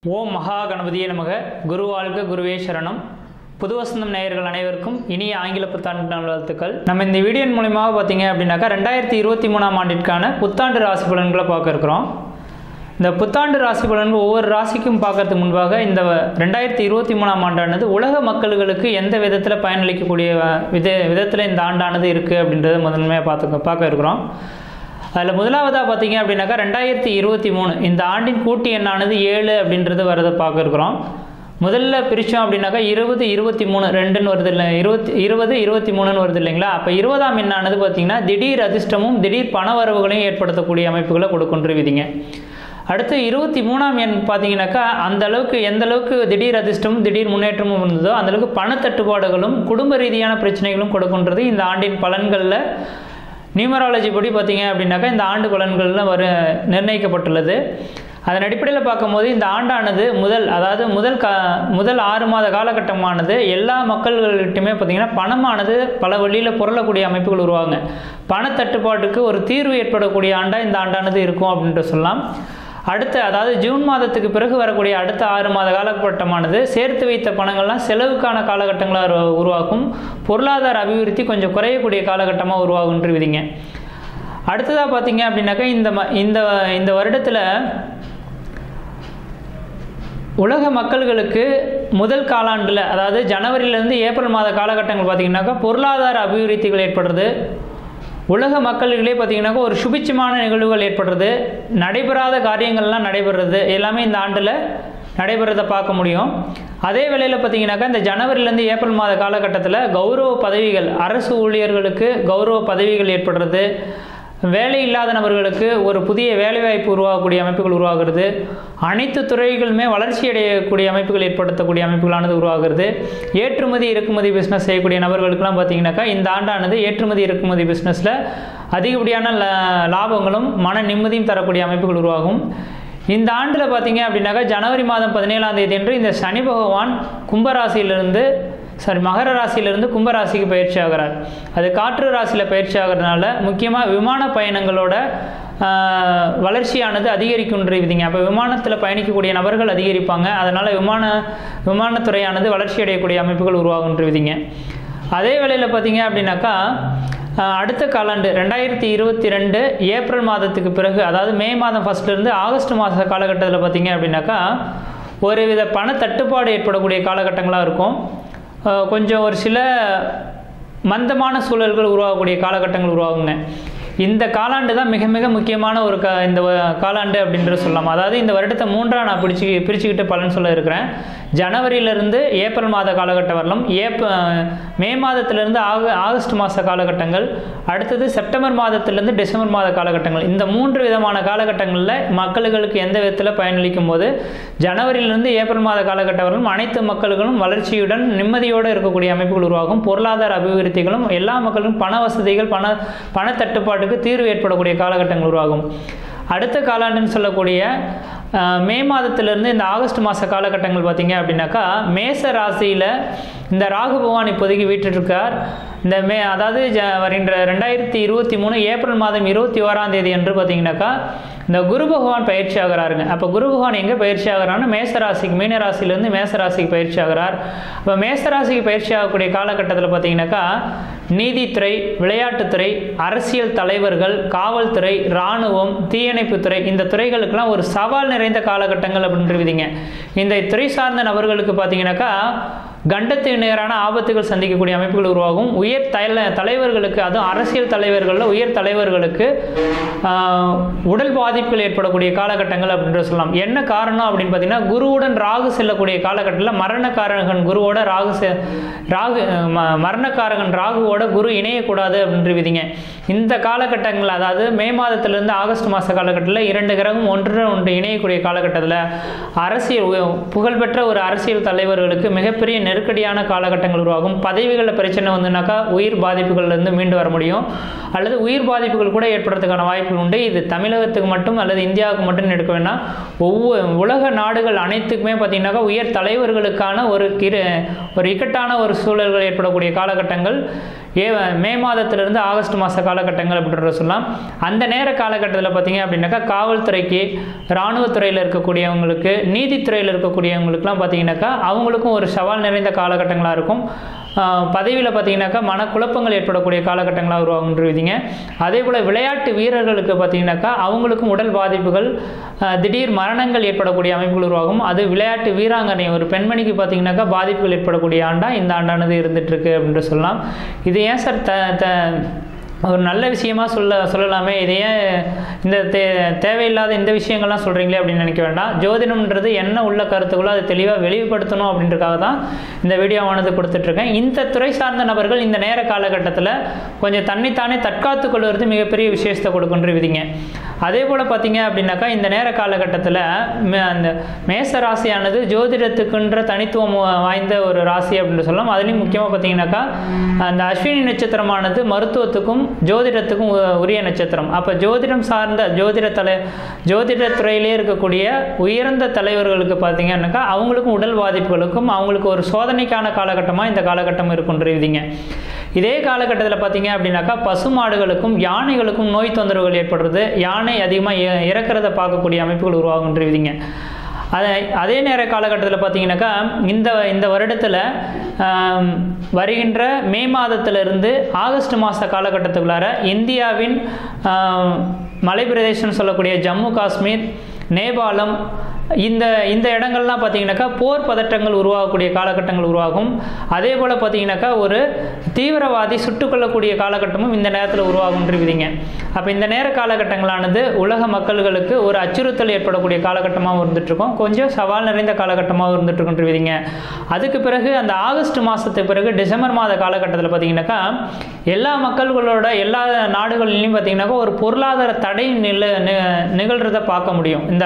ஓம் மகா கணபதியே நமக குரு வாழ்க குருவே சரணம் புது வசந்தம் நேயர்கள் அனைவருக்கும் இனிய ஆங்கில புத்தாண்டு நல்வாழ்த்துக்கள் நம்ம இந்த வீடியோன் மூலியமாக பார்த்தீங்க அப்படின்னாக்கா ரெண்டாயிரத்தி இருபத்தி மூணாம் ஆண்டிற்கான புத்தாண்டு ராசி பலன்களை பார்க்க இருக்கிறோம் இந்த புத்தாண்டு ராசி பலன்கள் ஒவ்வொரு ராசிக்கும் பார்க்கறதுக்கு முன்பாக இந்த ரெண்டாயிரத்தி இருபத்தி மூணாம் ஆண்டானது உலக மக்களுக்கு எந்த விதத்தில் பயனளிக்கக்கூடிய வித விதத்தில் இந்த ஆண்டானது இருக்குது அப்படின்றத முதன்மையாக பார்த்து பார்க்க இருக்கிறோம் அதில் முதலாவதாக பார்த்தீங்க அப்படின்னாக்கா ரெண்டாயிரத்தி இருபத்தி மூணு இந்த ஆண்டின் கூட்டு எண்ணானது ஏழு அப்படின்றது வரதை பார்க்க இருக்கிறோம் முதல்ல பிரித்தோம் அப்படின்னாக்கா இருபது இருபத்தி மூணு ரெண்டுன்னு வருது இல்லை இருபத்தி இருபது இருபத்தி மூணுன்னு வருது இல்லைங்களா அப்போ இருபதாம் எண்ணானது பார்த்தீங்கன்னா திடீர் அதிர்ஷ்டமும் திடீர் பண வரவுகளையும் ஏற்படுத்தக்கூடிய அமைப்புகளை கொடுக்கின்ற விதிங்க அடுத்து இருபத்தி மூணாம் எண் பார்த்தீங்கன்னாக்கா அந்த அளவுக்கு எந்த அளவுக்கு திடீர் அதிர்ஷ்டமும் திடீர் முன்னேற்றமும் இருந்ததோ அந்த அளவுக்கு பண தட்டுப்பாடுகளும் குடும்ப ரீதியான பிரச்சனைகளும் கொடுக்கின்றது இந்த ஆண்டின் பலன்களில் நியூமராலஜி படி பார்த்தீங்க அப்படின்னாக்கா இந்த ஆண்டு பலன்களில் வர நிர்ணயிக்கப்பட்டுள்ளது அதன் அடிப்படையில் பார்க்கும்போது இந்த ஆண்டானது முதல் அதாவது முதல் கா முதல் ஆறு மாத காலகட்டமானது எல்லா மக்கள்கிட்டையுமே பார்த்திங்கன்னா பணமானது பல வழியில் புரளக்கூடிய அமைப்புகள் உருவாங்க பணத்தட்டுப்பாட்டுக்கு ஒரு தீர்வு ஏற்படக்கூடிய ஆண்டாக இந்த ஆண்டானது இருக்கும் அப்படின்ட்டு சொல்லலாம் அடுத்த அதாவது ஜூன் மாதத்துக்கு பிறகு வரக்கூடிய அடுத்த ஆறு மாத காலகட்டமானது சேர்த்து வைத்த பணங்கள்லாம் செலவுக்கான காலகட்டங்களாக உருவாக்கும் பொருளாதார அபிவிருத்தி கொஞ்சம் குறையக்கூடிய காலகட்டமாக உருவாகுன்ற விதிங்க அடுத்ததாக பார்த்தீங்க அப்படின்னாக்கா இந்த ம இந்த இந்த வருடத்தில் உலக மக்கள்களுக்கு முதல் காலாண்டில் அதாவது ஜனவரியிலேருந்து ஏப்ரல் மாத காலகட்டங்கள் பார்த்திங்கனாக்கா பொருளாதார அபிவிருத்திகள் ஏற்படுறது உலக மக்களிடையே பார்த்திங்கனாக்கா ஒரு சுபிச்சமான நிகழ்வுகள் ஏற்படுறது நடைபெறாத காரியங்கள்லாம் நடைபெறுறது எல்லாமே இந்த ஆண்டில் நடைபெறதை பார்க்க முடியும் அதே வேளையில் பார்த்தீங்கன்னாக்கா இந்த ஜனவரிலேருந்து ஏப்ரல் மாத காலகட்டத்தில் கௌரவ பதவிகள் அரசு ஊழியர்களுக்கு கௌரவ பதவிகள் ஏற்படுறது வேலை இல்லாத நபர்களுக்கு ஒரு புதிய வேலைவாய்ப்பு உருவாகக்கூடிய அமைப்புகள் உருவாகிறது அனைத்து துறைகளுமே வளர்ச்சி அடையக்கூடிய அமைப்புகள் ஏற்படுத்தக்கூடிய அமைப்புகளானது உருவாகிறது ஏற்றுமதி இறக்குமதி பிஸ்னஸ் செய்யக்கூடிய நபர்களுக்கெல்லாம் பார்த்தீங்கன்னாக்கா இந்த ஆண்டானது ஏற்றுமதி இறக்குமதி பிஸ்னஸில் அதிகப்படியான லாபங்களும் மன நிம்மதியும் தரக்கூடிய அமைப்புகள் உருவாகும் இந்த ஆண்டில் பார்த்தீங்க அப்படின்னாக்கா ஜனவரி மாதம் பதினேழாம் தேதி அன்று இந்த சனி பகவான் கும்பராசியிலிருந்து சாரி மகர ராசியிலிருந்து கும்பராசிக்கு பயிற்சி ஆகிறார் அது காற்று ராசியில் பயிற்சி ஆகிறதுனால முக்கியமாக விமான பயணங்களோட வளர்ச்சியானது அதிகரிக்குன்ற விதிங்க அப்போ விமானத்தில் பயணிக்கக்கூடிய நபர்கள் அதிகரிப்பாங்க அதனால் விமான விமானத்துறையானது வளர்ச்சி அடையக்கூடிய அமைப்புகள் உருவாகுன்ற விதிங்க அதே வேளையில் பார்த்தீங்க அப்படின்னாக்கா அடுத்த காலாண்டு ரெண்டாயிரத்தி இருபத்தி ரெண்டு ஏப்ரல் மாதத்துக்கு பிறகு அதாவது மே மாதம் ஃபஸ்ட்லேருந்து ஆகஸ்ட் மாத காலகட்டத்தில் பார்த்தீங்க அப்படின்னாக்கா ஒரு வித பண தட்டுப்பாடு ஏற்படக்கூடிய காலகட்டங்களாக இருக்கும் கொஞ்சம் ஒரு சில மந்தமான சூழல்கள் உருவாகக்கூடிய காலகட்டங்கள் உருவாகுங்க இந்த காலாண்டு தான் மிக மிக முக்கியமான ஒரு க இந்த காலாண்டு அப்படின்ற சொல்லலாம் அதாவது இந்த வருடத்தை மூன்றாக நான் பிடிச்சி பிரிச்சுக்கிட்டு பலன் சொல்ல இருக்கிறேன் ஜனவரியிலிருந்து ஏப்ரல் மாத காலகட்டம் வரலாம் ஏப் மே மாதத்திலிருந்து ஆக ஆகஸ்ட் மாத காலகட்டங்கள் அடுத்தது செப்டம்பர் மாதத்திலிருந்து டிசம்பர் மாத காலகட்டங்கள் இந்த மூன்று விதமான காலகட்டங்களில் மக்களுக்கு எந்த விதத்தில் பயனளிக்கும் போது ஜனவரியிலிருந்து ஏப்ரல் மாத காலகட்டம் வரலும் அனைத்து மக்களுக்கும் வளர்ச்சியுடன் நிம்மதியோடு இருக்கக்கூடிய அமைப்புகள் உருவாகும் பொருளாதார அபிவிருத்திகளும் எல்லா மக்களுக்கும் பண வசதிகள் பண பணத்தட்டுப்பாடு பாட்டுக்கு தீர்வு ஏற்படக்கூடிய காலகட்டங்கள் உருவாகும் அடுத்த காலாண்டுன்னு சொல்லக்கூடிய மே மாதத்திலிருந்து இந்த ஆகஸ்ட் மாத காலகட்டங்கள் பார்த்தீங்க அப்படின்னாக்கா மேச ராசியில் இந்த ராகு பகவான் இப்போதைக்கு வீட்டிருக்கார் இந்த மே அதாவது ஜ வருகின்ற ரெண்டாயிரத்தி இருபத்தி மூணு ஏப்ரல் மாதம் இருபத்தி ஓராம் தேதி என்று பார்த்தீங்கன்னாக்கா இந்த குரு பகவான் பயிற்சி ஆகிறாருங்க அப்போ குரு பகவான் எங்கே பயிற்சி ஆகிறான்னு மேசராசிக்கு மீனராசிலேருந்து மேசராசிக்கு பயிற்சி ஆகிறார் இப்போ மேசராசிக்கு பயிற்சி ஆகக்கூடிய காலகட்டத்தில் பார்த்தீங்கன்னாக்கா நீதித்துறை விளையாட்டுத்துறை அரசியல் தலைவர்கள் காவல்துறை இராணுவம் தீயணைப்புத்துறை இந்த துறைகளுக்கெல்லாம் ஒரு சவால் நிறைந்த காலகட்டங்கள் அப்படின்ற விதிங்க இந்த துறை சார்ந்த நபர்களுக்கு பார்த்தீங்கன்னாக்கா கண்டத்துக்கு நேரான ஆபத்துகள் சந்திக்கக்கூடிய அமைப்புகள் உருவாகும் உயர் தல தலைவர்களுக்கு அதுவும் அரசியல் தலைவர்களில் உயர் தலைவர்களுக்கு உடல் பாதிப்புகள் ஏற்படக்கூடிய காலகட்டங்கள் அப்படின்ற சொல்லலாம் என்ன காரணம் அப்படின்னு பார்த்தீங்கன்னா குருவுடன் ராகு செல்லக்கூடிய காலகட்டத்தில் மரணக்காரகன் குருவோட ராகு செ ராகு மரணக்காரகன் ராகுவோட குரு இணையக்கூடாது அப்படின்ற விதிங்க இந்த காலகட்டங்கள் அதாவது மே மாதத்திலிருந்து ஆகஸ்ட் மாத காலகட்டத்தில் இரண்டு கிரகம் ஒன்று ஒன்று இணையக்கூடிய காலகட்டத்தில் அரசியல் புகழ்பெற்ற ஒரு அரசியல் தலைவர்களுக்கு மிகப்பெரிய நெருக்கடியான காலகட்டங்கள் உருவாகும் பதவிகளில் பிரச்சனை வந்துனாக்கா உயிர் பாதிப்புகள்லேருந்து மீண்டு வர முடியும் அல்லது உயிர் பாதிப்புகள் கூட ஏற்படுறதுக்கான வாய்ப்புகள் உண்டு இது தமிழகத்துக்கு மட்டும் அல்லது இந்தியாவுக்கு மட்டும் எடுக்க வேண்டாம் ஒவ்வொரு உலக நாடுகள் அனைத்துக்குமே பார்த்தீங்கன்னாக்கா உயர் தலைவர்களுக்கான ஒரு கிரு ஒரு இக்கட்டான ஒரு சூழல்கள் ஏற்படக்கூடிய காலகட்டங்கள் ஏ மே மாதத்திலிருந்து ஆகஸ்ட் மாத காலகட்டங்கள் அப்படின்றத சொல்லலாம் அந்த நேர காலகட்டத்தில் பார்த்தீங்க அப்படின்னாக்கா காவல்துறைக்கு இராணுவத்துறையில் இருக்கக்கூடியவங்களுக்கு நீதித்துறையில் இருக்கக்கூடியவங்களுக்குலாம் பார்த்தீங்கன்னாக்கா அவங்களுக்கும் ஒரு சவால் நிறைந்த காலகட்டங்களாக இருக்கும் பதவியில் பார்த்தீங்கன்னாக்கா மனக்குழப்பங்கள் ஏற்படக்கூடிய காலகட்டங்களாக உருவாகுன்றீங்க அதே போல் விளையாட்டு வீரர்களுக்கு பார்த்தீங்கன்னாக்கா அவங்களுக்கும் உடல் பாதிப்புகள் ஆஹ், திடீர் மரணங்கள் ஏற்படக்கூடிய அமைப்புகள் உருவாகும் அது விளையாட்டு வீராங்கனை ஒரு பெண்மணிக்கு பார்த்தீங்கன்னாக்கா பாதிப்புகள் ஏற்படக்கூடிய ஆண்டா இந்த ஆண்டானது இருந்துட்டு இருக்கு அப்படின்ட்டு சொல்லலாம் இது ஏன் சார் த த ஒரு நல்ல விஷயமா சொல்ல சொல்லலாமே இது ஏன் இந்த தே தேவையில்லாத இந்த விஷயங்கள்லாம் சொல்கிறீங்களே அப்படின்னு நினைக்க வேண்டாம் ஜோதிடம்ன்றது என்ன உள்ள கருத்துக்களோ அதை தெளிவாக வெளிப்படுத்தணும் அப்படின்றதுக்காக தான் இந்த வீடியோவானது கொடுத்துட்ருக்கேன் இந்த துறை சார்ந்த நபர்கள் இந்த நேர காலகட்டத்தில் கொஞ்சம் தன்னைத்தானே தற்காத்து கொள்வது மிகப்பெரிய விசேஷத்தை கொடுக்குன்ற விதிங்க அதே போல் பார்த்தீங்க அப்படின்னாக்கா இந்த நேர காலகட்டத்தில் அந்த மேச ராசியானது ஜோதிடத்துக்குன்ற தனித்துவம் வாய்ந்த ஒரு ராசி அப்படின்னு சொல்லலாம் அதுலேயும் முக்கியமாக பார்த்தீங்கன்னாக்கா அந்த அஸ்வினி நட்சத்திரமானது மருத்துவத்துக்கும் ஜோதிடத்துக்கும் உ- உரிய நட்சத்திரம் அப்போ ஜோதிடம் சார்ந்த ஜோதிட தலை ஜோதிட துறையிலே இருக்கக்கூடிய உயர்ந்த தலைவர்களுக்கு பார்த்தீங்கன்னாக்கா அவங்களுக்கும் உடல் பாதிப்புகளுக்கும் அவங்களுக்கு ஒரு சோதனைக்கான காலகட்டமாக இந்த காலகட்டம் இருக்குன்றீங்க இதே காலகட்டத்தில் பார்த்தீங்க அப்படின்னாக்கா பசுமாடுகளுக்கும் யானைகளுக்கும் நோய் தொந்தரவுகள் ஏற்படுறது யானை அதிகமாக இறக்கிறத பார்க்கக்கூடிய அமைப்புகள் உருவாகுன்றீங்க அதை அதே நேர காலகட்டத்தில் பார்த்தீங்கன்னாக்கா இந்த இந்த வருடத்தில் ஆம், வருகின்ற மே மாதத்திலிருந்து ஆகஸ்ட் மாத காலகட்டத்துக்குள்ளார இந்தியாவின் ஆம், மலைப்பிரதேசம்னு சொல்லக்கூடிய ஜம்மு காஷ்மீர் நேபாளம் இந்த இந்த இடங்கள்லாம் பார்த்தீங்கன்னாக்கா போர் பதட்டங்கள் உருவாகக்கூடிய காலகட்டங்கள் உருவாகும் அதே போல் பார்த்தீங்கன்னாக்கா ஒரு தீவிரவாதி சுட்டுக்கொள்ளக்கூடிய காலகட்டமும் இந்த நேரத்தில் உருவாகுன்றிருக்குதுங்க அப்போ இந்த நேர காலகட்டங்களானது உலக மக்கள்களுக்கு ஒரு அச்சுறுத்தல் ஏற்படக்கூடிய காலகட்டமாகவும் இருந்துகிட்ருக்கும் கொஞ்சம் சவால் நிறைந்த காலகட்டமாகவும் இருந்துகிட்ருக்குன்றிருக்குதுங்க அதுக்கு பிறகு அந்த ஆகஸ்ட் மாதத்துக்கு பிறகு டிசம்பர் மாத காலகட்டத்தில் பார்த்தீங்கன்னாக்கா எல்லா மக்கள்களோட எல்லா நாடுகளிலையும் பார்த்தீங்கன்னாக்கா ஒரு பொருளாதார தடை நில நி- நிகழ்றத பார்க்க முடியும் இந்த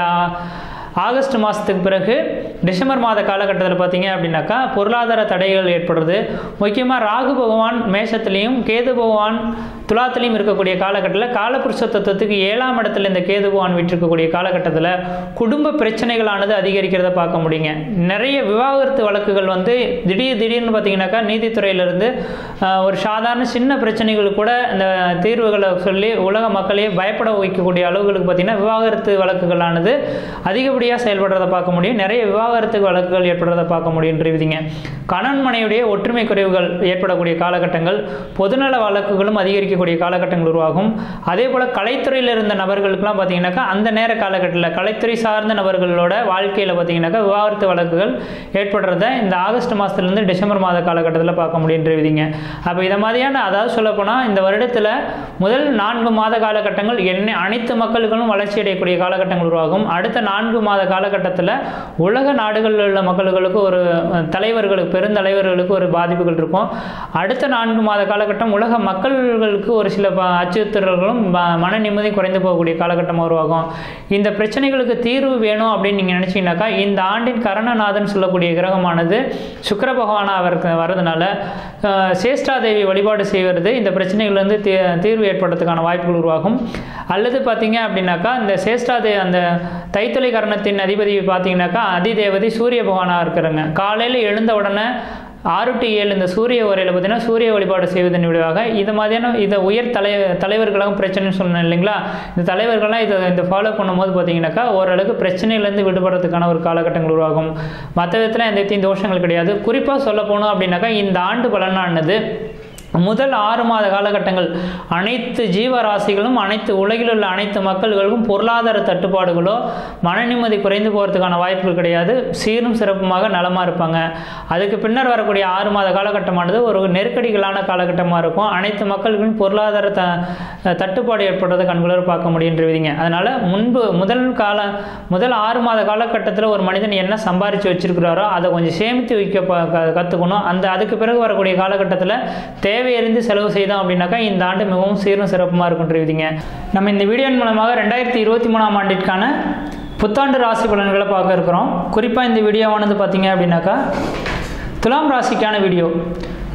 ஆகஸ்ட் மாதத்துக்கு பிறகு டிசம்பர் மாத காலகட்டத்தில் பார்த்தீங்க அப்படின்னாக்கா பொருளாதார தடைகள் ஏற்படுறது முக்கியமாக ராகு பகவான் மேஷத்துலேயும் கேது பகவான் துலாத்துலேயும் இருக்கக்கூடிய காலகட்டத்தில் காலபுருஷ தத்துவத்துக்கு ஏழாம் இடத்துல இந்த கேது பகவான் விட்டிருக்கக்கூடிய காலகட்டத்தில் குடும்ப பிரச்சனைகளானது அதிகரிக்கிறத பார்க்க முடியுங்க நிறைய விவாகரத்து வழக்குகள் வந்து திடீர் திடீர்னு பார்த்தீங்கன்னாக்கா நீதித்துறையிலிருந்து ஆஹ், ஒரு சாதாரண சின்ன பிரச்சனைகள் கூட இந்த தீர்வுகளை சொல்லி உலக மக்களையே பயப்பட வைக்கக்கூடிய அளவுகளுக்கு பார்த்தீங்கன்னா விவாகரத்து வழக்குகளானது அதிகப்படியாக செயல்படுறதை பார்க்க முடியும் நிறைய விவாகரத்து வழக்குகள் ஏற்படுறதை பார்க்க முடியுன்றீங்க கணவன் மனைவியுடைய ஒற்றுமை குறைவுகள் ஏற்படக்கூடிய காலகட்டங்கள் பொதுநல வழக்குகளும் அதிகரிக்கக்கூடிய காலகட்டங்கள் உருவாகும் அதே போல் கலைத்துறையில் இருந்த நபர்களுக்கெல்லாம் பார்த்தீங்கன்னாக்கா அந்த நேர காலகட்டத்தில் கலைத்துறை சார்ந்த நபர்களோட வாழ்க்கையில் பார்த்தீங்கன்னாக்கா விவாகரத்து வழக்குகள் ஏற்படுறத இந்த ஆகஸ்ட் மாதத்துலேருந்து டிசம்பர் மாத காலகட்டத்தில் பார்க்க முடியுன்றீங்க அப்போ இதை மாதிரியான அதாவது சொல்லப்போனால் இந்த வருடத்தில் முதல் நான்கு மாத காலகட்டங்கள் என்ன அனைத்து மக்களுக்கும் வளர்ச்சி அடையக்கூடிய காலகட்டங்கள் உருவாகும் அடுத்த நான்கு மாத காலகட்டத்தில் உலக நாடுகளில் உள்ள மக்களுக்கு ஒரு அஹ், தலைவர்களுக்கு பெருந்தலைவர்களுக்கு ஒரு பாதிப்புகள் இருக்கும் அடுத்த நான்கு மாத காலகட்டம் உலக மக்கள்களுக்கு ஒரு சில ப- அச்சுறுத்தல்களும் ம- மன நிம்மதி குறைந்து போகக்கூடிய காலகட்டம் உருவாகும் இந்த பிரச்சனைகளுக்கு தீர்வு வேணும் அப்படின்னு நீங்கள் நினச்சிங்கனாக்கா இந்த ஆண்டின் கரணநாதன் சொல்லக்கூடிய கிரகமானது சுக்கிர பகவானாக அவருக்கு வரதுனால அஹ், சேஷ்டாதேவி வழிபாடு செய்வது இந்த பிரச்சனைகள்லேருந்து தீ தீர்வு ஏற்படுறதுக்கான வாய்ப்புகள் உருவாகும் அல்லது பார்த்தீங்க அப்படின்னாக்கா இந்த சேஷ்டாதே அந்த தைத்தலை கரணத்தின் அதிபதி பார்த்தீங்கன்னாக்கா அதிதேவதை சூரிய பகவானாக இருக்கிறாங்க காலையில் எழுந்த உடனே ஆறு டு ஏழு இந்த சூரிய உரையில் பார்த்தீங்கன்னா சூரிய வழிபாடு செய்வதன் விளைவாக இது மாதிரியான இதை உயர் தலை தலைவர்களாகவும் பிரச்சனைன்னு சொன்னேன் இல்லைங்களா இந்த தலைவர்கள்லாம் இதை இந்த ஃபாலோ பண்ணும்போது பார்த்தீங்கன்னாக்கா ஓரளவுக்கு பிரச்சனையிலேருந்து விடுபடுறதுக்கான ஒரு காலகட்டங்கள் உருவாகும் மற்ற விதத்தில் எந்த விதத்தையும் தோஷங்கள் கிடையாது குறிப்பாக சொல்ல போனோம் அப்படின்னாக்கா இந்த ஆண்டு பலனானது முதல் ஆறு மாத காலகட்டங்கள் அனைத்து ஜீவராசிகளும் அனைத்து உலகில் உள்ள அனைத்து மக்கள்களுக்கும் பொருளாதார தட்டுப்பாடுகளோ மன நிம்மதி குறைந்து போகிறதுக்கான வாய்ப்புகள் கிடையாது சீரும் சிறப்புமாக நலமாக இருப்பாங்க அதுக்கு பின்னர் வரக்கூடிய ஆறு மாத காலகட்டமானது ஒரு நெருக்கடிகளான காலகட்டமாக இருக்கும் அனைத்து மக்களுக்கும் பொருளாதார த தட்டுப்பாடு ஏற்படுறதை கண்குளர் பார்க்க முடியுன்றீங்க அதனால் முன்பு முதல் கால முதல் ஆறு மாத காலகட்டத்தில் ஒரு மனிதன் என்ன சம்பாரித்து வச்சிருக்கிறாரோ அதை கொஞ்சம் சேமித்து வைக்க ப- க- கற்றுக்கணும் அந்த அதுக்கு பிறகு வரக்கூடிய காலகட்டத்தில் தேவையறிந்து செலவு செய்தோம் அப்படின்னாக்கா இந்த ஆண்டு மிகவும் சீரும் சிறப்புமாக இருக்குன்றீங்க நம்ம இந்த வீடியோன் மூலமாக ரெண்டாயிரத்தி இருபத்தி மூணாம் ஆண்டிற்கான புத்தாண்டு ராசி பலன்களை பார்க்க இருக்கிறோம் குறிப்பாக இந்த வீடியோவானது பார்த்தீங்க அப்படின்னாக்கா துலாம் ராசிக்கான வீடியோ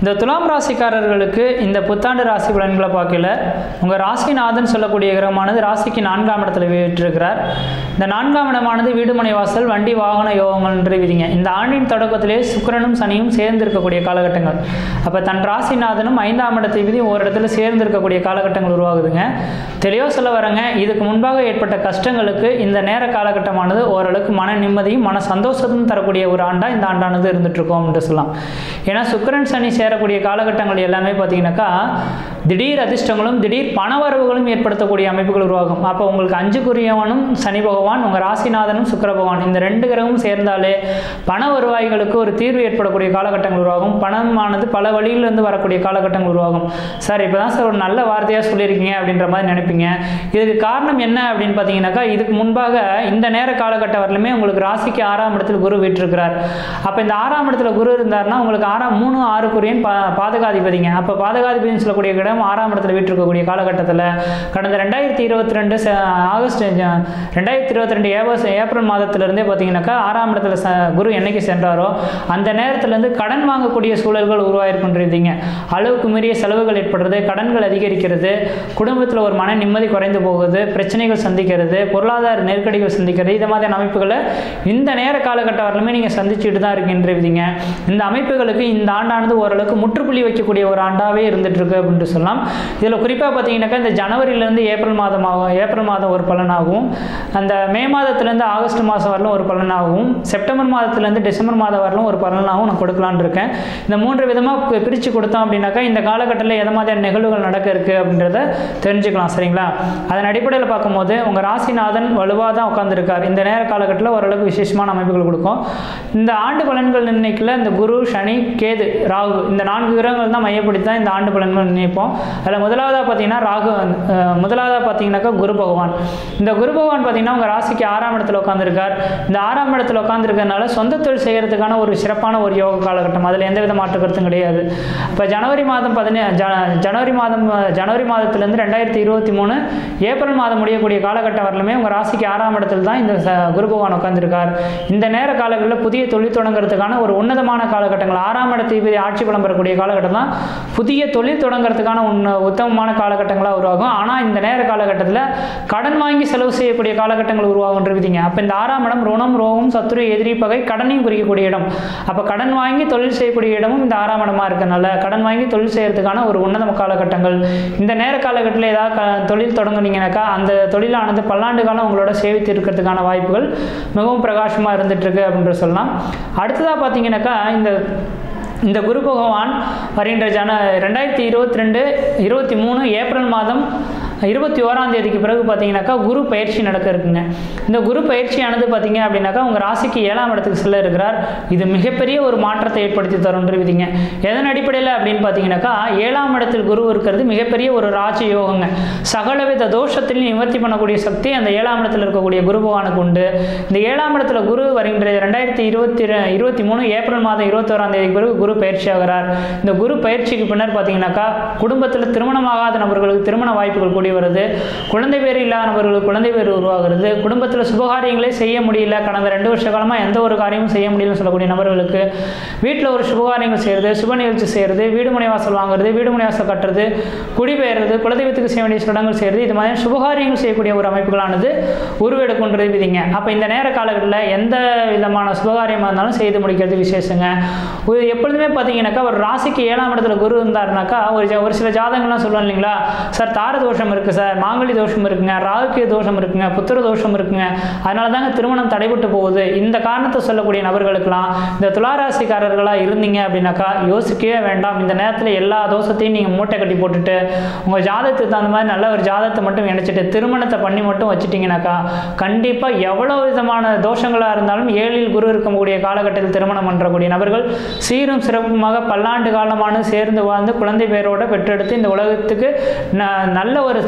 இந்த துலாம் ராசிக்காரர்களுக்கு இந்த புத்தாண்டு ராசி பலன்களை பார்க்கல உங்கள் ராசிநாதன் சொல்லக்கூடிய கிரகமானது ராசிக்கு நான்காம் இடத்துல வீற்றிருக்கிறார் இந்த நான்காம் இடமானது வீடுமனை வாசல் வண்டி வாகன யோகங்கள் என்று விதிங்க இந்த ஆண்டின் தொடக்கத்திலே சுக்கிரனும் சனியும் சேர்ந்து இருக்கக்கூடிய காலகட்டங்கள் அப்போ தன் ராசிநாதனும் ஐந்தாம் இடத்தை விதி ஒரு இடத்துல சேர்ந்து இருக்கக்கூடிய காலகட்டங்கள் உருவாகுதுங்க தெளிவாக சொல்ல வரேங்க இதுக்கு முன்பாக ஏற்பட்ட கஷ்டங்களுக்கு இந்த நேர காலகட்டமானது ஓரளவுக்கு மன நிம்மதியும் மன சந்தோஷமும் தரக்கூடிய ஒரு ஆண்டாக இந்த ஆண்டானது இருந்துட்டு இருக்கோம் என்று சொல்லலாம் ஏன்னா சுக்கிரன் சனி சேரக்கூடிய காலகட்டங்கள் எல்லாமே பார்த்தீங்கன்னாக்கா திடீர் அதிர்ஷ்டங்களும் திடீர் பணவரவுகளும் ஏற்படுத்தக்கூடிய அமைப்புகள் உருவாகும் அப்போ உங்களுக்கு அஞ்சுக்குரியவனும் சனி பகவான் உங்கள் ராசிநாதனும் சுக்கிர பகவான் இந்த ரெண்டு கிரகமும் சேர்ந்தாலே பண வருவாய்களுக்கு ஒரு தீர்வு ஏற்படக்கூடிய காலகட்டங்கள் உருவாகும் பணமானது பல வழியிலிருந்து வரக்கூடிய காலகட்டங்கள் உருவாகும் சார் இப்போ தான் சார் ஒரு நல்ல வார்த்தையாக சொல்லியிருக்கீங்க அப்படின்ற மாதிரி நினைப்பீங்க இதுக்கு காரணம் என்ன அப்படின்னு பார்த்தீங்கன்னாக்கா இதுக்கு முன்பாக இந்த நேர காலகட்டம் வரலுமே உங்களுக்கு ராசிக்கு ஆறாம் இடத்துல குரு வீற்றிருக்கிறார் அப்போ இந்த ஆறாம் இடத்துல குரு இருந்தாருன்னா உங்களுக்கு ஆறாம் மூணு ஆறுக்குரியன் பா பாதகாதிபதிங்க அப்போ பாதகாதிபதினு சொல்லக்கூடிய இடம் ஆறாம் இடத்துல வீற்றிருக்கக்கூடிய காலகட்டத்தில் கடந்த ரெண்டாயிரத்தி இருபத்தி ரெண்டு ஆகஸ்ட் ஜ- ரெண்டாயிரத்தி இருபத்தி ரெண்டு ஏவஸ் ஏப்ரல் மாதத்திலிருந்தே பார்த்தீங்கன்னாக்கா ஆறாம் இடத்துல ச குரு என்னைக்கு சென்றாரோ அந்த நேரத்துலேருந்து கடன் வாங்கக்கூடிய சூழல்கள் உருவாயிருக்கின்றீங்க அளவுக்கு மீறிய செலவுகள் ஏற்படுறது கடன்கள் அதிகரிக்கிறது குடும்பத்தில் ஒரு மன நிம்மதி குறைந்து போகுது பிரச்சனைகள் சந்திக்கிறது பொருளாதார நெருக்கடிகள் சந்திக்கிறது இது மாதிரியான அமைப்புகளை இந்த நேர காலகட்டம் வரலுமே நீங்கள் சந்திச்சுட்டு தான் இருக்கின்றீங்க இந்த அமைப்புகளுக்கு இந்த ஆண்டானது ஓரளவுக்கு முற்றுப்புள்ளி வைக்கக்கூடிய ஒரு ஆண்டாகவே இருந்துட்டு இருக்கு அப்படின்னு சொல்லலாம் இதில் குறிப்பாக பார்த்தீங்கன்னாக்கா இந்த ஜனவரியிலேருந்து ஏப்ரல் மாதம் ஆகும் ஏப்ரல் மாதம் ஒரு பலனாகவும் அந்த மே மாதத்துலேருந்து ஆகஸ்ட் மாதம் வரலும் ஒரு பலனாகவும் செப்டம்பர் மாதத்துலேருந்து டிசம்பர் மாதம் வரலும் ஒரு பலனாகவும் நான் கொடுக்கலான்னு இருக்கேன் இந்த மூன்று விதமாக பிரித்து கொடுத்தோம் அப்படின்னாக்கா இந்த காலகட்டத்தில் எதை மாதிரியான நிகழ்வுகள் நடக்க இருக்குது அப்படின்றத தெரிஞ்சுக்கலாம் சரிங்களா அதன் அடிப்படையில் பார்க்கும்போது உங்கள் ராசிநாதன் வலுவாக தான் உட்காந்துருக்கார் இந்த நேர காலகட்டத்தில் ஓரளவுக்கு விசேஷமான அமைப்புகள் கொடுக்கும் இந்த ஆண்டு பலன்கள் நிர்ணயிக்கல இந்த குரு சனி கேது ராகு இந்த நான்கு கிரகங்கள் தான் மையப்படுத்தி தான் இந்த ஆண்டு பலன்கள் நிர்ணயிப்போம் அதில் முதலாவதாக பார்த்தீங்கன்னா ராகு அஹ், முதலாவதாக பார்த்தீங்கன்னாக்கா குரு பகவான் இந்த குரு பகவான் பார்த்தீங்கன்னா உங்கள் ராசிக்கு ஆறாம் இடத்துல உட்காந்துருக்கார் இந்த ஆறாம் இடத்துல உட்காந்துருக்கறனால சொந்த தொழில் செய்கிறதுக்கான ஒரு சிறப்பான ஒரு யோக காலகட்டம் அதில் எந்த வித மாற்று கருத்தும் கிடையாது இப்போ ஜனவரி மாதம் பதினே ஜ- ஜனவரி மாதம் அஹ், ஜனவரி மாதத்துலேருந்து ரெண்டாயிரத்தி இருபத்தி மூணு ஏப்ரல் மாதம் முடியக்கூடிய காலகட்டம் வரலுமே உங்கள் ராசிக்கு ஆறாம் இடத்துல தான் இந்த ச- குரு பகவான் உட்காந்துருக்கார் இந்த நேர காலங்களில் புதிய தொழில் தொடங்குறதுக்கான ஒரு உன்னதமான காலகட்டங்கள் ஆறாம் இடத்தை விதி ஆட்சி பலம் பெறக்கூடிய காலகட்டம் தான் புதிய தொழில் தொடங்குறதுக்கான உன்ன உத்தமமான காலகட்டங்களாக உருவாகும் ஆனால் இந்த நேர காலகட்டத்தில் கடன் வாங்கி செலவு செய்யக்கூடிய காலகட்டங்கள் உருவாகுன்றீங்க அப்போ இந்த ஆறாம் இடம் ருணம் ரோகம் சத்துரு எதிரி பகை கடனையும் குறிக்கக்கூடிய இடம் அப்போ கடன் வாங்கி தொழில் செய்யக்கூடிய இடமும் இந்த ஆறாம் இடமா இருக்கனால கடன் வாங்கி தொழில் செய்யறதுக்கான ஒரு உன்னத காலகட்டங்கள் இந்த நேர காலகட்டத்தில் ஏதாவது க- தொழில் தொடங்குனீங்கன்னாக்கா அந்த தொழிலானது பல்லாண்டு காலம் உங்களோட சேவித்து இருக்கிறதுக்கான வாய்ப்புகள் மிகவும் பிரகாசமாக இருந்துட்டு இருக்கு அப்படின்ற சொல்லலாம் அடுத்ததாக பார்த்தீங்கன்னாக்கா இந்த இந்த குரு பகவான் வருகின்ற ஜன ரெண்டாயிரத்தி இருபத்தி ரெண்டு இருபத்தி மூணு ஏப்ரல் மாதம் இருபத்தி ஓராம் தேதிக்கு பிறகு பார்த்தீங்கன்னாக்கா குரு பயிற்சி நடக்க இருக்குங்க இந்த குரு பயிற்சியானது பார்த்தீங்க அப்படின்னாக்கா உங்கள் ராசிக்கு ஏழாம் இடத்துக்கு செல்ல இருக்கிறார் இது மிகப்பெரிய ஒரு மாற்றத்தை ஏற்படுத்தி தரும்ன்றீங்க எதன் அடிப்படையில் அப்படின்னு பார்த்தீங்கன்னாக்கா ஏழாம் இடத்தில் குரு இருக்கிறது மிகப்பெரிய ஒரு ராஜ யோகங்க சகலவித தோஷத்தில் நிவர்த்தி பண்ணக்கூடிய சக்தி அந்த ஏழாம் இடத்துல இருக்கக்கூடிய குரு பகவானுக்கு உண்டு இந்த ஏழாம் இடத்துல குரு வருகின்ற ரெண்டாயிரத்தி இருபத்தி இருபத்தி மூணு ஏப்ரல் மாதம் இருபத்தோராம் தேதிக்கு பிறகு குரு பயிற்சி ஆகிறார் இந்த குரு பயிற்சிக்கு பின்னர் பார்த்தீங்கன்னாக்கா குடும்பத்தில் திருமணமாகாத நபர்களுக்கு திருமண வாய்ப்புகள் கூடி வருது குழந்தை பேர் இல்லாத நபர்களுக்கு குழந்தை பேர் உருவாகிறது குடும்பத்தில் சுபகாரியங்களே செய்ய முடியல கடந்த ரெண்டு வருஷ காலமாக எந்த ஒரு காரியமும் செய்ய முடியலன்னு சொல்லக்கூடிய நபர்களுக்கு வீட்டில் ஒரு சுபகாரியங்கள் செய்கிறது சுப நிகழ்ச்சி செய்கிறது வீடு மனை வாசல் வாங்குறது வீடு மனை வாசல் கட்டுறது குடிபெயர்றது குலதெய்வத்துக்கு செய்ய வேண்டிய சடங்குகள் செய்கிறது இது மாதிரி சுபகாரியங்கள் செய்யக்கூடிய ஒரு அமைப்புகளானது உருவெடுக்கின்றது விதிங்க அப்போ இந்த நேர காலகட்டத்தில் எந்த விதமான சுபகாரியமாக இருந்தாலும் செய்து முடிக்கிறது விசேஷங்க ஒரு எப்பொழுதுமே பார்த்தீங்கன்னாக்கா ஒரு ராசிக்கு ஏழாம் இடத்துல குரு இருந்தாருனாக்கா ஒரு ஜ- ஒரு சில ஜாதகங்கள்லாம் சொல்லுவோம் இல்லைங்களா சார் தார தோஷம் இருக்குது சார் மாங்கலி தோஷம் இருக்குங்க ராகுக்கிய தோஷம் இருக்குங்க புத்திர தோஷம் இருக்குங்க அதனால தாங்க திருமணம் தடைபட்டு போகுது இந்த காரணத்தை சொல்லக்கூடிய நபர்களுக்கெல்லாம் இந்த துளாராசிக்காரர்களாக இருந்தீங்க அப்படின்னாக்கா யோசிக்கவே வேண்டாம் இந்த நேரத்தில் எல்லா தோஷத்தையும் நீங்கள் மூட்டை கட்டி போட்டுட்டு உங்கள் ஜாதகத்துக்கு தகுந்த மாதிரி நல்ல ஒரு ஜாதகத்தை மட்டும் நினச்சிட்டு திருமணத்தை பண்ணி மட்டும் வச்சுட்டிங்கனாக்கா கண்டிப்பாக எவ்வளோ விதமான தோஷங்களாக இருந்தாலும் ஏழில் குரு இருக்கக்கூடிய காலகட்டத்தில் திருமணம் பண்ணுறக்கூடிய நபர்கள் சீரும் சிறப்புமாக பல்லாண்டு காலமான சேர்ந்து வாழ்ந்து குழந்தை பேரோட பெற்றெடுத்து இந்த உலகத்துக்கு ந- நல்ல ஒரு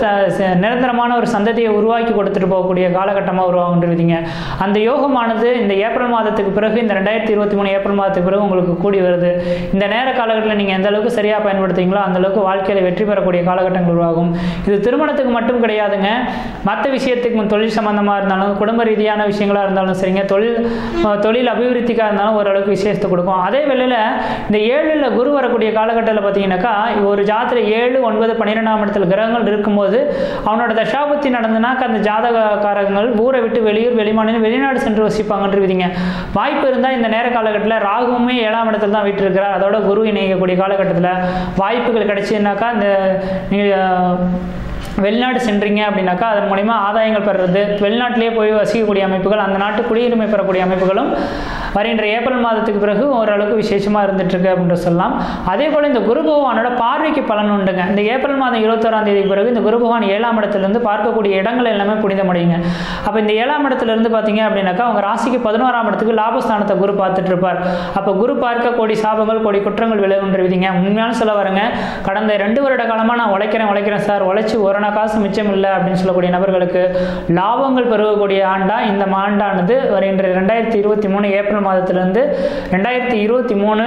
த ச- நிரந்தரமான ஒரு சந்ததியை உருவாக்கி கொடுத்துட்டு போகக்கூடிய காலகட்டமாக உருவாகுன்றீங்க அந்த யோகமானது இந்த ஏப்ரல் மாதத்துக்கு பிறகு இந்த ரெண்டாயிரத்தி இருபத்தி மூணு ஏப்ரல் மாதத்துக்கு பிறகு உங்களுக்கு கூடி வருது இந்த நேர காலகட்டத்தில் நீங்கள் எந்த அளவுக்கு சரியாக பயன்படுத்துறீங்களோ அந்த அளவுக்கு வாழ்க்கையில் வெற்றி பெறக்கூடிய காலகட்டங்கள் உருவாகும் இது திருமணத்துக்கு மட்டும் கிடையாதுங்க மற்ற விஷயத்துக்கு தொழில் சம்பந்தமாக இருந்தாலும் குடும்ப ரீதியான விஷயங்களாக இருந்தாலும் சரிங்க தொழில் அஹ், தொழில் அபிவிருத்திக்காக இருந்தாலும் ஓரளவுக்கு விசேஷத்தை கொடுக்கும் அதே வேளையில் இந்த ஏழில் குரு வரக்கூடிய காலகட்டத்தில் பார்த்தீங்கன்னாக்கா ஒரு ஜாதத்தில் ஏழு ஒன்பது பன்னிரெண்டாம் இடத்துல கிரகங்கள் இருக்கும்போது அவனோட தசாபுத்தி நடந்தனாக்கா அந்த ஜாதகக்காரங்கள் ஊரை விட்டு வெளியூர் வெளிமாநிலம் வெளிநாடு சென்று வசிப்பாங்கன்றீங்க வாய்ப்பு இருந்தால் இந்த நேர காலகட்டத்தில் ராகுவுமே ஏழாம் இடத்துல தான் விட்டிருக்கிறார் அதோட குரு இணையக்கூடிய காலகட்டத்தில் வாய்ப்புகள் கிடைச்சுன்னாக்கா இந்த நீங்கள் வெளிநாடு சென்றீங்க அப்படின்னாக்கா அதன் மூலிமா ஆதாயங்கள் பெறுறது வெளிநாட்டிலேயே போய் வசிக்கக்கூடிய அமைப்புகள் அந்த நாட்டு குடியுரிமை பெறக்கூடிய அமைப்புகளும் வருகின்ற ஏப்ரல் மாதத்துக்கு பிறகு ஓரளவுக்கு விசேஷமாக இருந்துட்டு இருக்கு அப்படின்னு சொல்லலாம் அதே போல் இந்த குரு பகவானோட பார்வைக்கு பலன் உண்டுங்க இந்த ஏப்ரல் மாதம் இருபத்தோராம் தேதி பிறகு இந்த குரு பகவான் ஏழாம் இடத்துலேருந்து பார்க்கக்கூடிய இடங்கள் எல்லாமே புனிதமடையுங்க அப்போ இந்த ஏழாம் இடத்துல இருந்து பார்த்தீங்க அப்படின்னாக்கா அவங்க ராசிக்கு பதினோராம் இடத்துக்கு லாபஸ்தானத்தை குரு பார்த்துட்டு இருப்பார் அப்போ குரு பார்க்க கோடி சாபங்கள் கோடி குற்றங்கள் விளைவுன்றவிதிங்க உண்மையான சொல்ல வரங்க கடந்த ரெண்டு வருட காலமாக நான் உழைக்கிறேன் உழைக்கிறேன் சார் உழைச்சி ஒரு நாள் காசு மிச்சம் இல்லை அப்படின்னு சொல்லக்கூடிய நபர்களுக்கு லாபங்கள் பெருகக்கூடிய ஆண்டா இந்த ஆண்டானது வருகின்ற ரெண்டாயிரத்தி இருபத்தி மூணு ஏப்ரல் மாதத்திலிருந்து ரெண்டாயிரத்தி இருபத்தி மூணு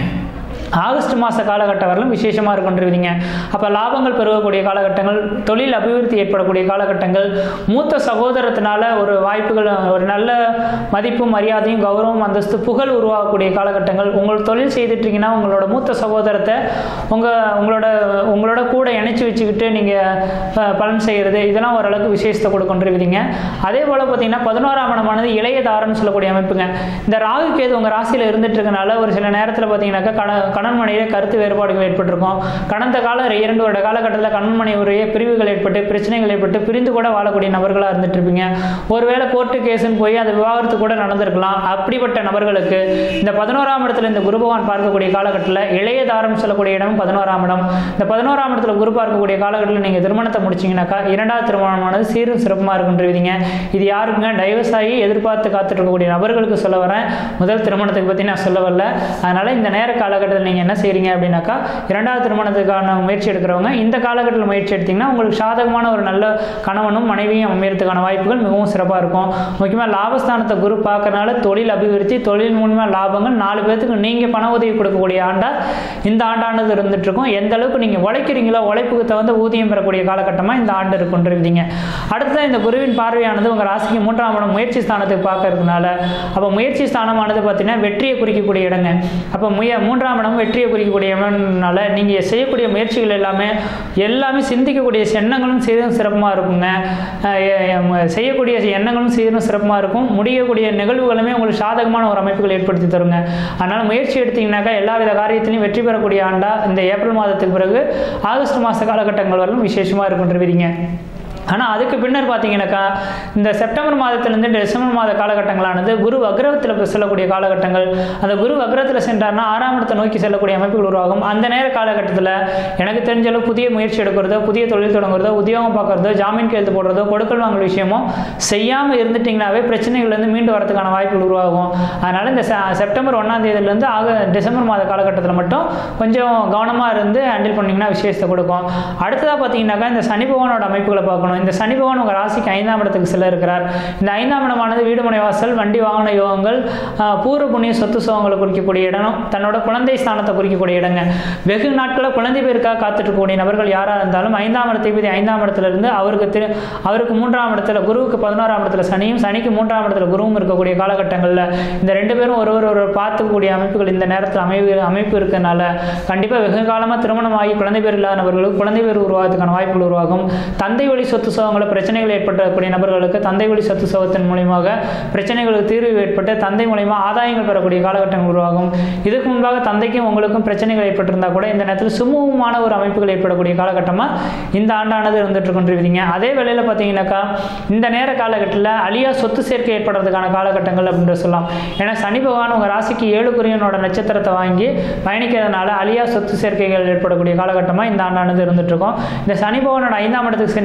ஆகஸ்ட் மாத காலகட்டம் வரலும் விசேஷமாக இருக்குன்றீங்க அப்போ லாபங்கள் பெருகக்கூடிய காலகட்டங்கள் தொழில் அபிவிருத்தி ஏற்படக்கூடிய காலகட்டங்கள் மூத்த சகோதரத்தினால ஒரு வாய்ப்புகள் ஒரு நல்ல மதிப்பும் மரியாதையும் கௌரவம் அந்தஸ்து புகழ் உருவாகக்கூடிய காலகட்டங்கள் உங்கள் தொழில் செய்துட்டு இருக்கீங்கன்னா உங்களோட மூத்த சகோதரத்தை உங்கள் உங்களோட உங்களோட கூட இணைச்சி வச்சுக்கிட்டு நீங்கள் பலன் செய்கிறது இதெல்லாம் ஓரளவுக்கு விசேஷத்தை கொடுக்குன்றீங்க அதே போல் பார்த்தீங்கன்னா பதினோராம் இடமானது இளைய தாரன்னு சொல்லக்கூடிய அமைப்புங்க இந்த ராகு கேது உங்கள் ராசியில் இருந்துட்டு இருக்கனால ஒரு சில நேரத்தில் பார்த்தீங்கன்னாக்கா கண கணவன் மனைவியிலே கருத்து வேறுபாடுகள் ஏற்பட்டிருக்கும் கடந்த கால இரண்டு வருட காலகட்டத்தில் கணவன் மனைவியுடைய பிரிவுகள் ஏற்பட்டு பிரச்சனைகள் ஏற்பட்டு பிரிந்து கூட வாழக்கூடிய நபர்களாக இருந்துட்டு இருப்பீங்க ஒருவேளை கோர்ட்டு கேஸுன்னு போய் அந்த விவாகரத்து கூட நடந்திருக்கலாம் அப்படிப்பட்ட நபர்களுக்கு இந்த பதினோராம் இடத்துல இந்த குரு பகவான் பார்க்கக்கூடிய காலகட்டத்தில் இளைய தாரம் சொல்லக்கூடிய இடம் பதினோராம் இடம் இந்த பதினோராம் இடத்துல குரு பார்க்கக்கூடிய காலகட்டத்தில் நீங்கள் திருமணத்தை முடிச்சீங்கன்னாக்கா இரண்டாவது திருமணமானது சீரும் சிறப்புமாக இருக்குன்றீங்க இது யாருக்குங்க டைவர்ஸ் ஆகி எதிர்பார்த்து காத்துட்டு இருக்கக்கூடிய நபர்களுக்கு சொல்ல வரேன் முதல் திருமணத்துக்கு பற்றி நான் சொல்ல வரல அதனால் இந்த நேர காலகட்டத்தில் நீங்கள் என்ன செய்கிறீங்க அப்படின்னாக்கா இரண்டாவது திருமணத்துக்கான முயற்சி எடுக்கிறவங்க இந்த காலகட்டத்தில் முயற்சி எடுத்தீங்கன்னா உங்களுக்கு சாதகமான ஒரு நல்ல கணவனும் மனைவியும் அமையறதுக்கான வாய்ப்புகள் மிகவும் சிறப்பாக இருக்கும் முக்கியமாக லாபஸ்தானத்தை குரு பார்க்கறனால தொழில் அபிவிருத்தி தொழில் மூலமாக லாபங்கள் நாலு பேர்த்துக்கு நீங்கள் பண உதவி கொடுக்கக்கூடிய ஆண்டா இந்த ஆண்டானது இருந்துட்டு இருக்கும் எந்த அளவுக்கு நீங்கள் உழைக்கிறீங்களோ உழைப்புக்கு தகுந்த ஊதியம் பெறக்கூடிய காலகட்டமாக இந்த ஆண்டு இருக்குன்றீங்க அடுத்ததான் இந்த குருவின் பார்வையானது உங்கள் ராசிக்கு மூன்றாம் இடம் முயற்சி ஸ்தானத்துக்கு பார்க்கறதுனால அப்போ முயற்சி ஸ்தானமானது பார்த்தீங்கன்னா வெற்றியை குறிக்கக்கூடிய இடங்க அப்போ முய மூன்றாம் இடம் வெற்றியை குறிக்கக்கூடிய இடம்னால நீங்கள் செய்யக்கூடிய முயற்சிகள் எல்லாமே எல்லாமே சிந்திக்கக்கூடிய எண்ணங்களும் சீரும் சிறப்புமாக இருக்குங்க அஹ் எ- எ- செய்யக்கூடிய எண்ணங்களும் சீரும் சிறப்புமாக இருக்கும் முடியக்கூடிய நிகழ்வுகளுமே உங்களுக்கு சாதகமான ஒரு அமைப்புகள் ஏற்படுத்தி தருங்க அதனால் முயற்சி எடுத்தீங்கன்னாக்கா எல்லா வித காரியத்திலையும் வெற்றி பெறக்கூடிய ஆண்டா இந்த ஏப்ரல் மாதத்துக்கு பிறகு ஆகஸ்ட் மாத காலகட்டங்கள் வரலும் விசேஷமாக இருக்குன்றீங்க ஆனால் அதுக்கு பின்னர் பார்த்தீங்கன்னாக்கா இந்த செப்டம்பர் மாதத்திலிருந்து டிசம்பர் மாத காலகட்டங்களானது குரு வக்ரத்தில் செல்லக்கூடிய காலகட்டங்கள் அந்த குரு வக்ரத்தில் சென்றார்னா ஆறாம் இடத்தை நோக்கி செல்லக்கூடிய அமைப்புகள் உருவாகும் அந்த நேர காலகட்டத்தில் எனக்கு தெரிஞ்ச அளவு புதிய முயற்சி எடுக்கிறதோ புதிய தொழில் தொடங்குறதோ உத்தியோகம் பார்க்குறதோ ஜாமீன் கையெழுத்து போடுறதோ கொடுக்கல் வாங்கல் விஷயமோ செய்யாமல் இருந்துட்டிங்கனாவே பிரச்சனைகள்லேருந்து மீண்டு வரதுக்கான வாய்ப்புகள் உருவாகும் அதனால் இந்த செ- செப்டம்பர் ஒன்றாம் தேதியிலேருந்து ஆக டிசம்பர் மாத காலகட்டத்தில் மட்டும் கொஞ்சம் கவனமாக இருந்து ஹேண்டில் பண்ணிங்கன்னா விசேஷத்தை கொடுக்கும் அடுத்ததாக பார்த்தீங்கன்னாக்கா இந்த சனி பகவானோட அமைப்புகளை பார்க்கணும் இந்த சனி பகவான் உங்கள் ராசிக்கு ஐந்தாம் இடத்துக்கு செல்ல இருக்கிறார் இந்த ஐந்தாம் இடமானது வீடு மனை வாசல் வண்டி வாகன யோகங்கள் ஆஹ், பூர்வ புண்ணிய சொத்து சுகங்களை குறிக்கக்கூடிய இடம் தன்னோட குழந்தை ஸ்தானத்தை குறிக்கக்கூடிய இடங்க வெகு நாட்களை குழந்தை பேருக்காக காத்துட்டு இருக்கக்கூடிய நபர்கள் யாராக இருந்தாலும் ஐந்தாம் இடத்தை ஐந்தாம் இடத்துல இருந்து அவருக்கு திரு அவருக்கு மூன்றாம் இடத்துல குருவுக்கு பதினோராம் இடத்துல சனியும் சனிக்கு மூன்றாம் இடத்துல குருவும் இருக்கக்கூடிய காலகட்டங்களில் இந்த ரெண்டு பேரும் ஒருவர் ஒருவர் பார்த்துக்கூடிய அமைப்புகள் இந்த நேரத்தில் அமைவு அமைப்பு இருக்கனால கண்டிப்பாக வெகு காலமாக திருமணமாகி குழந்தை பேர் இல்லாத நபர்களுக்கு குழந்தை பேர் உருவாகிறதுக்கான வாய்ப்புகள் உருவாகும் தந்தை வழி சொத்து சுகங்களை பிரச்சனைகள் ஏற்படக்கூடிய நபர்களுக்கு தந்தை வழி சொத்து சுகத்தின் மூலியமாக பிரச்சனைகளுக்கு தீர்வு ஏற்பட்டு தந்தை மூலியமாக ஆதாயங்கள் பெறக்கூடிய காலகட்டங்கள் உருவாகும் இதுக்கு முன்பாக தந்தைக்கும் உங்களுக்கும் பிரச்சனைகள் ஏற்பட்டிருந்தா கூட இந்த நேரத்தில் சுமூகமான ஒரு அமைப்புகள் ஏற்படக்கூடிய காலகட்டமாக இந்த ஆண்டானது இருந்துட்டு கொண்டிருக்கிறீங்க அதே வேளையில் பார்த்தீங்கன்னாக்கா இந்த நேர காலகட்டத்தில் அழியா சொத்து சேர்க்கை ஏற்படுறதுக்கான காலகட்டங்கள் அப்படின்னு சொல்லலாம் ஏன்னா சனி பகவான் உங்கள் ராசிக்கு ஏழு குறியனோட நட்சத்திரத்தை வாங்கி பயணிக்கிறதுனால அழியா சொத்து சேர்க்கைகள் ஏற்படக்கூடிய காலகட்டமாக இந்த ஆண்டானது இருந்துட்டு இருக்கும் இந்த சனி பகவானோட ஐந்தாம் இடத்துக்கு சென்றுட்டாரு ஏதாவது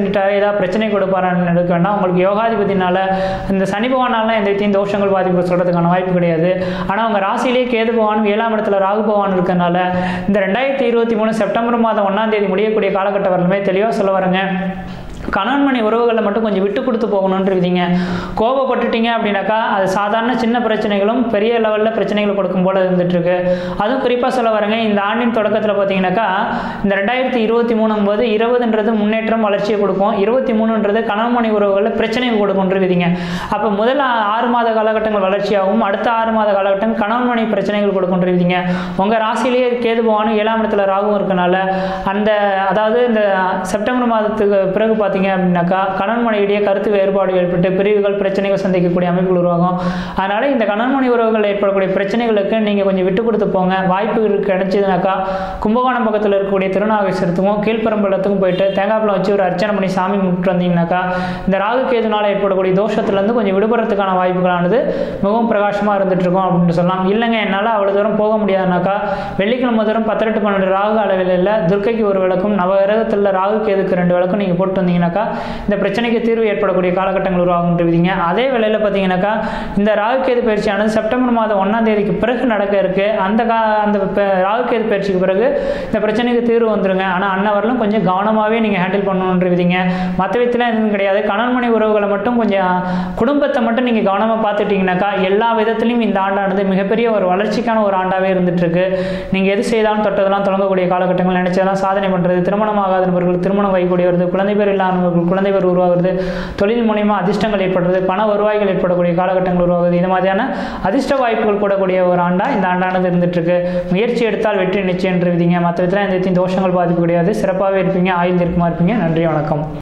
ஏதாவது பிரச்சனை கொடுப்பாரான்னு எடுக்க வேண்டாம் உங்களுக்கு யோகாதிபதினால இந்த சனி பகவானால எந்த வித்தையும் தோஷங்கள் பாதிப்பு சொல்கிறதுக்கான வாய்ப்பு கிடையாது ஆனால் உங்கள் ராசியிலே கேது பகவான் ஏழாம் இடத்துல ராகு பகவான் இருக்கறனால இந்த ரெண்டாயிரத்தி இருபத்தி மூணு செப்டம்பர் மாதம் ஒன்றாம் தேதி முடியக்கூடிய காலகட்டம் வரலுமே தெளிவாக சொல்ல வரேங்க கணவன் மணி உறவுகளை மட்டும் கொஞ்சம் விட்டு கொடுத்து போகணுன்ற விதிங்க கோபப்பட்டுட்டீங்க அப்படின்னாக்கா அது சாதாரண சின்ன பிரச்சனைகளும் பெரிய லெவலில் பிரச்சனைகள் கொடுக்கும் போல இருந்துட்டு இருக்கு அதுவும் குறிப்பாக சொல்ல வரேங்க இந்த ஆண்டின் தொடக்கத்தில் பார்த்தீங்கன்னாக்கா இந்த ரெண்டாயிரத்தி இருபத்தி மூணும் போது இருபதுன்றது முன்னேற்றம் வளர்ச்சியை கொடுக்கும் இருபத்தி மூணுன்றது கணவன் மணி உறவுகளில் பிரச்சனைகள் கொடுக்கும்ன்ற விதிங்க அப்போ முதல் ஆ- ஆறு மாத காலகட்டங்கள் வளர்ச்சியாகவும் அடுத்த ஆறு மாத காலகட்டம் கணவன் மணி பிரச்சனைகள் கொடுக்கும்ன்ற விதிங்க உங்கள் ராசியிலேயே கேது பகவானும் ஏழாம் இடத்துல ராகுவும் இருக்கனால அந்த அதாவது இந்த செப்டம்பர் மாதத்துக்கு பிறகு பார்த்தீங்க அப்படின்னாக்கா கணவன் மனைவிடையே கருத்து வேறுபாடு ஏற்பட்டு பிரிவுகள் பிரச்சனைகள் சந்திக்கக்கூடிய அமைப்புகள் உருவாகும் அதனால இந்த கணவன் மனைவி உறவுகள் ஏற்படக்கூடிய பிரச்சனைகளுக்கு நீங்கள் கொஞ்சம் விட்டு கொடுத்து போங்க வாய்ப்பு இருக்கு- கிடைச்சதுனாக்கா கும்பகோணம் பக்கத்தில் இருக்கக்கூடிய திருநாகேஸ்வரத்துக்கும் கீழ்பெரும்பலத்துக்கும் போயிட்டு தேங்காய் பழம் வச்சு ஒரு அர்ச்சனை பண்ணி சாமி கும்பிட்டு வந்தீங்கன்னாக்கா இந்த ராகு கேதுனால ஏற்படக்கூடிய தோஷத்துலேருந்து கொஞ்சம் விடுபடுறதுக்கான வாய்ப்புகளானது மிகவும் பிரகாசமாக இருந்துட்டு இருக்கும் அப்படின்னு சொல்லலாம் இல்லைங்க என்னால் அவ்வளோ தூரம் போக முடியாதுனாக்கா வெள்ளிக்கிழமை தூரம் பத்திரெட்டு பன்னெண்டு ராகு அளவில் துர்க்கைக்கு ஒரு விளக்கும் நவகிரகத்தில் ராகு கேதுக்கு ரெண்டு விளக்கும் நீங்கள் போட்டு வந்தீங்கன்னாக்கா இந்த பிரச்சனைக்கு தீர்வு ஏற்படக்கூடிய காலகட்டங்கள் உருவாகுன்றீங்க அதே வேளையில் பார்த்தீங்கன்னாக்கா இந்த ராகு கேது பயிற்சியானது செப்டம்பர் மாதம் ஒன்றாம் தேதிக்கு பிறகு நடக்க இருக்கு அந்த கா அந்த ப- ராகு கேது பயிற்சிக்கு பிறகு இந்த பிரச்சனைக்கு தீர்வு வந்துருங்க ஆனால் அன்னவரிலும் கொஞ்சம் கவனமாகவே நீங்கள் ஹேண்டில் பண்ணணுன்றீங்க மற்ற விதத்தில் எதுவும் கிடையாது கணவன் மனை உறவுகளை மட்டும் கொஞ்சம் குடும்பத்தை மட்டும் நீங்கள் கவனமாக பார்த்துட்டீங்கன்னாக்கா எல்லா விதத்துலையும் இந்த ஆண்டானது மிகப்பெரிய ஒரு வளர்ச்சிக்கான ஒரு ஆண்டாகவே இருந்துட்டு இருக்கு நீங்கள் எது செய்தாலும் தொட்டதெல்லாம் தொடங்கக்கூடிய காலகட்டங்கள் நினைச்சதெல்லாம் சாதனை பண்ணுறது திருமணம் ஆகாத நபர்கள் திருமணம் வைக்கூடிய வருது குழந்தை பேர் இல்லாதவர்கள் குழந்தை பேர் உருவாகுறது தொழில் மூலியமா அதிர்ஷ்டங்கள் ஏற்படுறது பண வருவாய்கள் ஏற்படக்கூடிய காலகட்டங்கள் உருவாகுது இது மாதிரியான அதிர்ஷ்ட வாய்ப்புகள் கூடக்கூடிய ஒரு ஆண்டா இந்த ஆண்டானது இருந்துட்டு இருக்கு முயற்சி எடுத்தால் வெற்றி நிச்சயம் விதிங்க மற்ற விதத்தில் எந்த விதத்தையும் தோஷங்கள் பாதிப்பு கிடையாது சிறப்பாகவே இருப்பீங்க ஆயுள் இருக்குமா இருப்பீங்க நன்றி வணக்கம்